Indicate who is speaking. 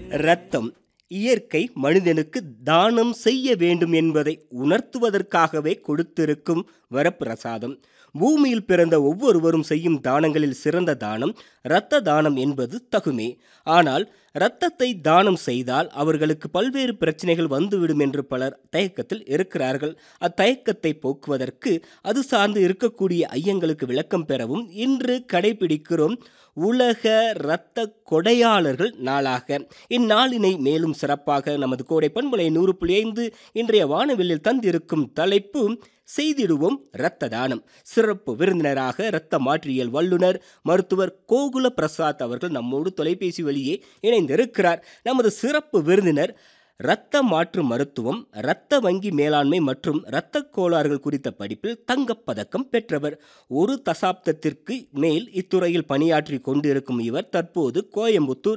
Speaker 1: இரத்தம் இயற்கை மனிதனுக்கு தானம் செய்ய வேண்டும் என்பதை உணர்த்துவதற்காகவே கொடுத்திருக்கும் வரப்பிரசாதம் பூமியில் பிறந்த ஒவ்வொருவரும் செய்யும் தானங்களில் சிறந்த தானம் இரத்த தானம் என்பது தகுமே ஆனால் இரத்தத்தை தானம் செய்தால் அவர்களுக்கு பல்வேறு பிரச்சனைகள் வந்துவிடும் என்று பலர் தயக்கத்தில் இருக்கிறார்கள் அத்தயக்கத்தை போக்குவதற்கு அது சார்ந்து இருக்கக்கூடிய ஐயங்களுக்கு விளக்கம் பெறவும் இன்று கடைபிடிக்கிறோம் உலக இரத்த கொடையாளர்கள் நாளாக இந்நாளினை மேலும் சிறப்பாக நமது கோடை பண்பலை நூறு புள்ளி ஐந்து இன்றைய வானவில்லில் தந்திருக்கும் தலைப்பு செய்திடுவோம் இரத்த தானம் சிறப்பு விருந்தினராக இரத்த மாற்றியல் வல்லுனர் மருத்துவர் கோகுல பிரசாத் அவர்கள் நம்மோடு தொலைபேசி வழியே இணைந்திருக்கிறார் நமது சிறப்பு விருந்தினர் இரத்த மாற்று மருத்துவம் இரத்த வங்கி மேலாண்மை மற்றும் இரத்த கோளாறுகள் குறித்த படிப்பில் தங்கப்பதக்கம் பெற்றவர் ஒரு தசாப்தத்திற்கு மேல் இத்துறையில் பணியாற்றி கொண்டிருக்கும் இவர் தற்போது கோயம்புத்தூர்